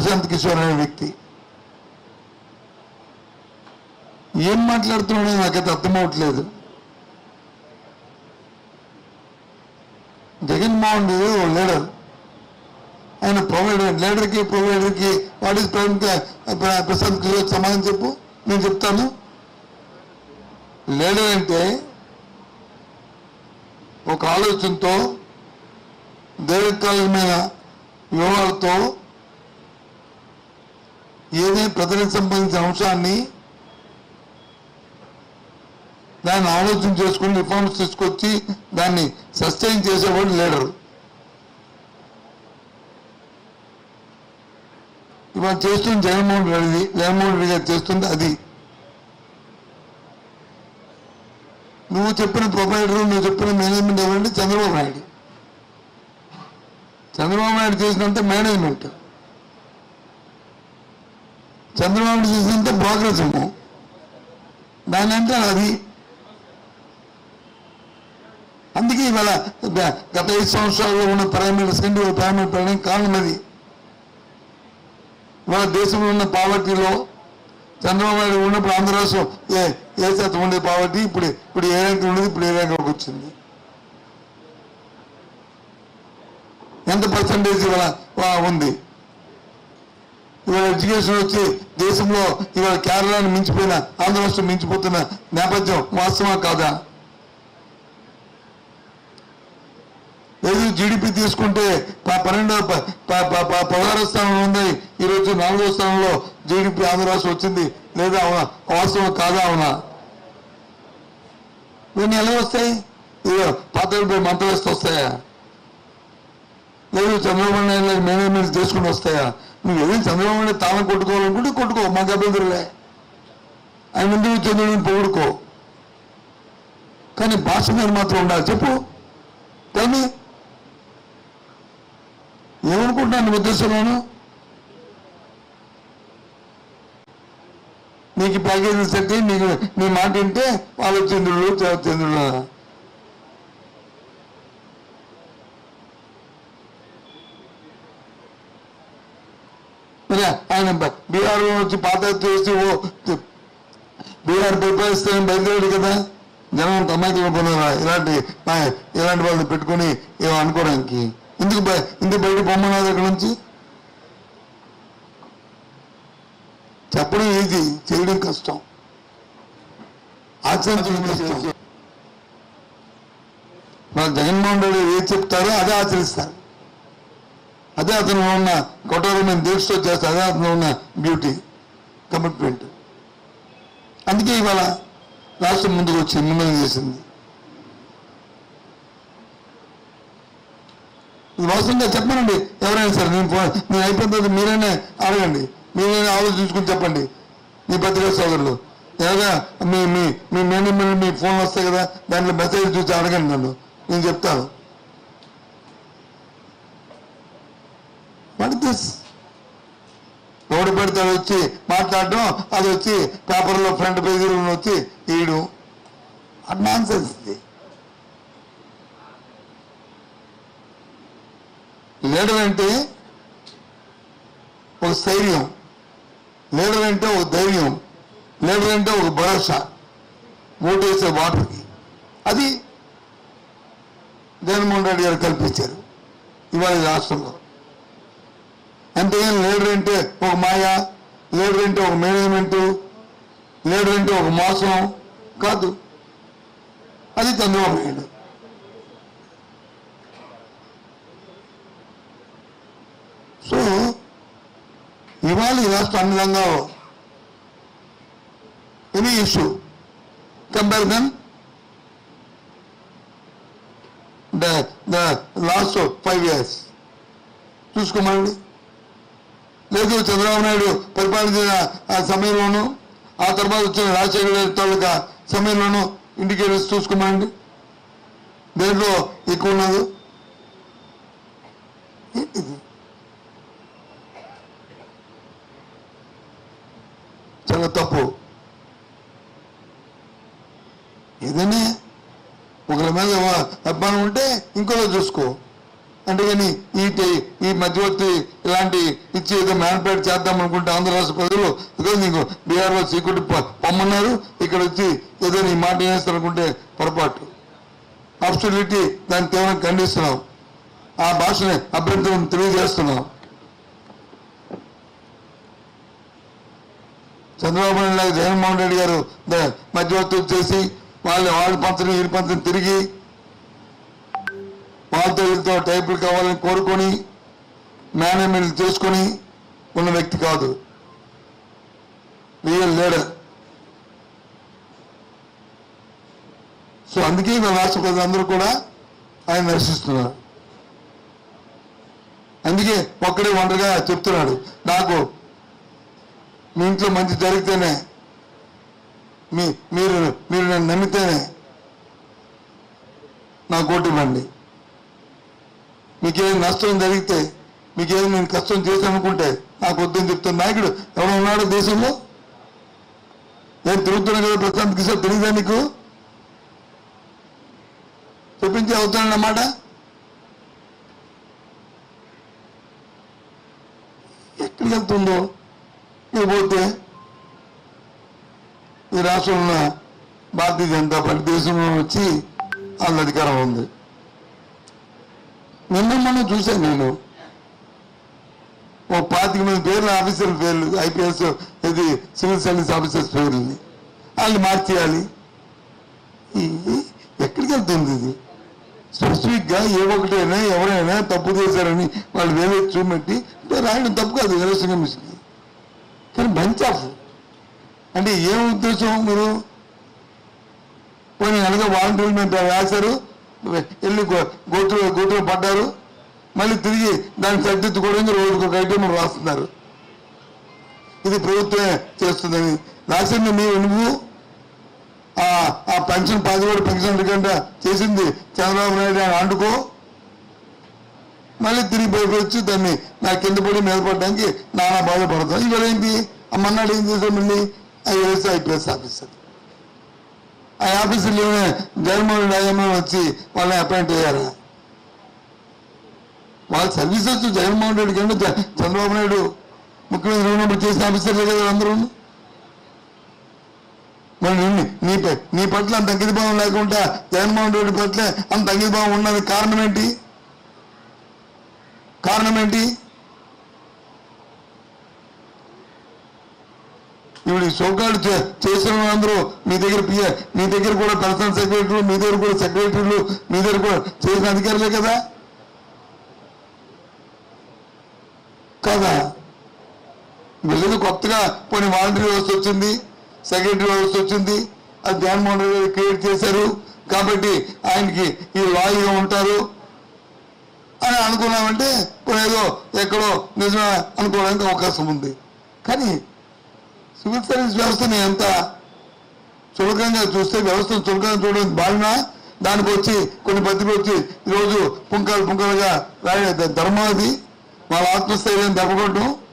ప్రశాంత్ కిషోర్ అనే వ్యక్తి ఏం మాట్లాడుతున్నాడో నాకైతే అర్థమవట్లేదు జగన్మోహన్ రెడ్డి ఓ లీడర్ ఆయన ప్రొవైడర్ లీడర్కి ప్రొవైడర్కి వాట్ ఇస్ ప్రశాంత్ కిషోర్ సమాధానం చెప్పు నేను చెప్తాను లీడర్ అంటే ఒక ఆలోచనతో దీర్ఘకాలమైన వ్యూహాలతో ఏదైనా ప్రజలకు సంబంధించిన అంశాన్ని దాన్ని ఆలోచన చేసుకుని రిఫార్మ్స్ తీసుకొచ్చి దాన్ని సస్టైన్ చేసేవాడు లీడర్ ఇవాళ చేస్తుంది జగన్మోహన్ రెడ్డి జగన్మోహన్ రెడ్డి గారు చేస్తుంది అది నువ్వు చెప్పిన ప్రొపరేటర్ నువ్వు చెప్పిన మేనేజ్మెంట్ ఎవరంటే చంద్రబాబు నాయుడు చంద్రబాబు నాయుడు చేసినంత మేనేజ్మెంట్ చంద్రబాబు నాయుడు చేసినంత ప్రోగ్రెసివ్ దాని అంటే అది అందుకే ఇవాళ గ- గత ఐదు సంవత్సరాల్లో ఉన్న ప్రైమరీస్ కంటే ఇవాళ ప్రైమరీ పెరగడానికి కారణం అది ఇవాళ దేశంలో ఉన్న పావర్టీలో చంద్రబాబు నాయుడు ఉన్నప్పుడు ఆంధ్ర రాష్ట్రం ఏ ఏ శాతం ఉండేది పావర్టీ ఇప్పుడు ఇప్పుడు ఏ ర్యాంక్ ఉండేది ఇప్పుడు ఏ ర్యాంక్లోకి వచ్చింది ఎంత పర్సంటేజ్ ఇవాళ వా- ఉంది ఇవాళ ఎడ్యుకేషన్ వచ్చి దేశంలో ఇవాళ కేరళను మించిపోయిన ఆంధ్ర రాష్ట్రం మించిపోతున్న నేపథ్యం వాస్తవా కాదా లేదు జీడిపి తీసుకుంటే ప- పన్నెండో ప- ప- ప- ప- పదహారో స్థానంలో ఉంది ఈరోజు నాలుగో స్థానంలో జీడిపి ఆంధ్ర రాష్ట్రం వచ్చింది లేదా అవునా వాస్తవం కాదా అవునా ఇవన్నీ ఎలా వస్తాయి ఇదో పాత్రలపై మంత్రం వేస్తే వస్తాయా లేదు చంద్రబాబు నాయుడు మేనేజ్మెంట్ చేసుకుని వస్తాయా నువ్వు ఏదైనా చంద్రబాబు నాయుడు తాను కొట్టుకోవాలనుకుంటే కొట్టుకో మాకు అభ్యంతరులే ఆయన ముందు చంద్రుడిని పొగుడుకో కానీ భాష మీద మాత్రం ఉండాలి చెప్పు కానీ ఏమనుకుంటున్నాను నీ ఉద్దేశంలోను నీకు ప్యాకేజీ సెట్ అయ్యి నీకు నీ మాట వింటే వాళ్ళు చంద్రుడు చంద్రుడు మరి ఆయన బీఆర్ వచ్చి పాత చేసి ఓ బీఆర్ పరిపాలిస్తే బయలుదేరాడు కదా జనం తమాయికి పొందారా ఇలాంటి ఆ, ఇలాంటి వాళ్ళని పెట్టుకొని ఏమో అనుకోవడానికి ఎందుకు బయ- ఎందుకు బయట పొమ్మన్నారు అక్కడ నుంచి చెప్పడం ఈజీ చేయడం కష్టం ఆచరించడం కష్టం మన జగన్మోహన్ రెడ్డి ఏది చెప్తారో అదే ఆచరిస్తారు అదే అతను ఉన్న కఠోరమైన దీక్షతో చేస్తే అదే అతను ఉన్న బ్యూటీ కమిట్మెంట్ అందుకే ఇవాళ రాష్ట్రం ముందుకు వచ్చి ముందుకు చేసింది ఇది వాస్తవంగా చెప్పనండి ఎవరైనా సరే నేను ఫోన్ నేను అయిపోయిన తర్వాత మీరైనా అడగండి మీరైనా ఆలోచించుకుని చెప్పండి మీ పత్రికా సోదరులు ఎలాగా మీ మీ మీ మేనేజ్మెంట్ మీ ఫోన్ వస్తాయి కదా దాంట్లో మెసేజ్ చూసి అడగండి నన్ను నేను చెప్తాను వాట్ దిస్ ఎవడు పడితే అది వచ్చి మాట్లాడడం అది వచ్చి పేపర్లో ఫ్రంట్ పేజీలో వచ్చి వేయడం అది నాన్ సెన్స్ ఇది లీడర్ అంటే ఒక స్థైర్యం లీడర్ అంటే ఒక ధైర్యం లీడర్ అంటే ఒక భరోసా ఓటేసే వాటర్కి అది జగన్మోహన్ రెడ్డి గారు కల్పించారు ఇవాళ ఈ రాష్ట్రంలో అంతేగాని లీడర్ అంటే ఒక మాయ లీడర్ అంటే ఒక మేనేజ్మెంట్ లీడర్ అంటే ఒక మోసం కాదు అది చంద్రబాబు నాయుడు సో ఇవాళ ఈ రాష్ట్రం అన్ని రంగాల్లో any issue compare then the the last five years చూసుకోమండి లేదు చంద్రబాబు నాయుడు పరిపాలించిన ఆ సమయంలోనూ ఆ తర్వాత వచ్చిన రాజశేఖర గారి తాలూకా సమయంలోనూ ఇండికేటర్స్ చూసుకోమండి దేంట్లో ఎక్కువ ఉన్నది ఏంటిది? చాలా తప్పు ఏదైనా ఒకరి మీద అభిమానం ఉంటే ఇంకోలో చూసుకో అందుకని ఈ టే- ఈ మధ్యవర్తి ఇలాంటి ఇచ్చి ఏదో మ్యానిపులేట్ చేద్దాం అనుకుంటే ఆంధ్ర రాష్ట్ర ప్రజలు ఇదిగో నీకు బీఆర్ఓ సీక్రెట్ పొమ్మన్నారు ఇక్కడ వచ్చి ఏదో నీ మాట వేస్తారు అనుకుంటే పొరపాటు అబ్సల్యూటీ దాన్ని తీవ్రంగా ఖండిస్తున్నాం ఆ భాషని అభ్యంతరం తెలియజేస్తున్నాం చంద్రబాబు నాయుడు లాగా జగన్మోహన్ రెడ్డి గారు ద- మధ్యవర్తులు చేసి వాళ్ళు వాళ్ళు పంచడం వీరి పంచడం తిరిగి వాళ్ళతో వీళ్ళతో టైపులు కావాలని కోరుకొని మేనేజ్మెంట్ చేసుకొని ఉన్న వ్యక్తి కాదు రియల్ లీడర్ సో అందుకే మన రాష్ట్ర ప్రజలందరూ కూడా ఆయన దర్శిస్తున్నారు అందుకే ఒక్కడే ఒంటరిగా చెప్తున్నాడు నాకు మీ ఇంట్లో మంచి జరిగితేనే మీ మీరు మీరు నన్ను నమ్మితేనే నా కోటి ఇవ్వండి మీకేం నష్టం జరిగితే మీకేం నేను కష్టం చేశాను అనుకుంటే నాకు వద్దని చెప్తున్న నాయకుడు ఎవరు ఉన్నాడు దేశంలో నేను తిరుగుతున్నా కదా ప్రశాంత్ కిషోర్ తెలియదా నీకు చెప్పించి అవుతానన్నమాట ఎక్కడికి వెళ్తుందో లేకపోతే ఈ రాష్ట్రంలో ఉన్న భారతీయ జనతా పార్టీ దేశంలో వచ్చి వాళ్ళ అధికారం ఉంది నిన్న మనం చూశాను నేను ఓ పాతిక మంది పేర్లు ఆఫీసర్ల పేర్లు ఐపీఎస్ ఇది సివిల్ సర్వీస్ ఆఫీసర్స్ పేర్లని వాళ్ళు మార్చేయాలి ఈ- ఎక్కడికి వెళ్తుంది ఇది స్పెసిఫిక్ గా ఏ ఒకటైనా ఎవరైనా తప్పు చేశారని వాళ్ళు వేరే చూపెట్టి రాయడం తప్పు కాదు ఎలక్షన్ కమిషన్ కానీ బంచ్ ఆఫ్ అంటే ఏం ఉద్దేశం మీరు పోనీ అనగా వాలంటీర్లు మేము రాశారు వెళ్ళి గో- గోతులు గోతులు పడ్డారు మళ్ళీ తిరిగి దాన్ని సరిదిద్దుకోవడానికి రోజుకు ఒక ఐటమ్ రాస్తున్నారు ఇది ప్రభుత్వమే చేస్తుందని రాసింది మీరు నువ్వు ఆ ఆ పెన్షన్ పదివేలు పెన్షన్ కింద చేసింది చంద్రబాబు నాయుడు అని అండుకో మళ్ళీ తిరిగి బయటకు వచ్చి దాన్ని నా కింద పడి మీద పడడానికి నానా బాధపడతాం ఇవాళ ఏంటి ఆ మన్నాడు ఏం చేశాం మళ్ళీ ఐఏఎస్ ఐపీఎస్ ఆఫీసర్ ఆ ఆఫీసర్లు ఏమైనా జగన్మోహన్ రెడ్డి హయాంలో వచ్చి వాళ్ళని అపాయింట్ అయ్యారా వాళ్ళ సర్వీసెస్ జగన్మోహన్ రెడ్డి కంటే జ- చంద్రబాబు నాయుడు ముఖ్యమంత్రి ఉన్నప్పుడు చేసిన ఆఫీసర్లే కదా అందరూ మరి నిన్ను నీ ప- నీ పట్ల అంత అంకిత భావం లేకుండా జగన్మోహన్ రెడ్డి పట్ల అంత అంకిత భావం ఉన్నది కారణం ఏంటి కారణం ఏంటి ఇప్పుడు ఈ సోకాళ్ళు చే- చేసిన వాళ్ళందరూ మీ దగ్గర పిఏ మీ దగ్గర కూడా పర్సనల్ సెక్రటరీలు మీ దగ్గర కూడా సెక్రటరీలు మీ దగ్గర కూడా చేసిన అధికారులే కదా కదా వీళ్ళది కొత్తగా పోనీ వాలంటరీ వ్యవస్థ వచ్చింది సెక్రటరీ వ్యవస్థ వచ్చింది అది జగన్మోహన్ రెడ్డి గారు క్రియేట్ చేశారు కాబట్టి ఆయనకి ఈ లాయర్గా ఉంటారు అని అనుకున్నామంటే ఇప్పుడు ఏదో ఎక్కడో నిజమే అనుకోవడానికి అవకాశం ఉంది కానీ సివిల్ సర్వీస్ వ్యవస్థని ఎంత చులకంగా చూస్తే వ్యవస్థను చులకంగా చూడడం బాగున్నా దానికి వచ్చి కొన్ని పత్రికలు వచ్చి ఈరోజు పుంకాలు పుంకాలుగా రాయ ధర్మం అది వాళ్ళ ఆత్మస్థైర్యం దెబ్బకొట్టడం